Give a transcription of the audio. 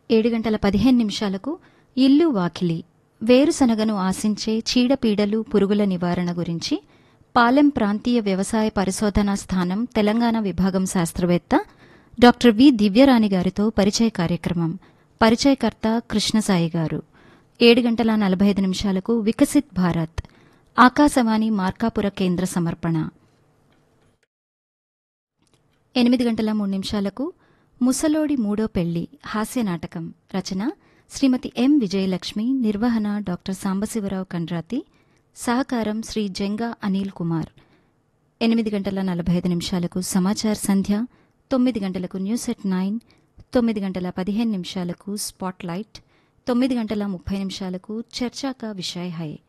ఏడు గంటల పదిహేను నిమిషాలకు ఇల్లు వాకిలి వేరుశనగను ఆశించే చీడపీడలు పురుగుల నివారణ గురించి పాలెం ప్రాంతీయ వ్యవసాయ పరిశోధనా స్థానం తెలంగాణ విభాగం శాస్త్రవేత్త డాక్టర్ వి దివ్యరాణి గారితో పరిచయ కార్యక్రమం పరిచయకర్త కృష్ణసాయి గారు ఏడు గంటల నలభై ఐదు నిమిషాలకు వికసిత్ భారత్ ఆకాశవాణి మార్కాపుర కేంద్ర సమర్పణ ఎనిమిది గంటల మూడు నిమిషాలకు ముసలోడి మూడో పెళ్లి హాస్య నాటకం రచన శ్రీమతి ఎం విజయలక్ష్మి నిర్వహణ డాక్టర్ సాంబశివరావు కండ్రాతి సహకారం శ్రీ జంగా అనిల్ కుమార్ ఎనిమిది గంటల నలభై ఐదు నిమిషాలకు సమాచార్ సంధ్య తొమ్మిది గంటలకు న్యూస్ ఎట్ నైన్ తొమ్మిది గంటల పదిహేను నిమిషాలకు స్పాట్ లైట్ తొమ్మిది గంటల ముప్పై నిమిషాలకు చర్చాక విషయ హై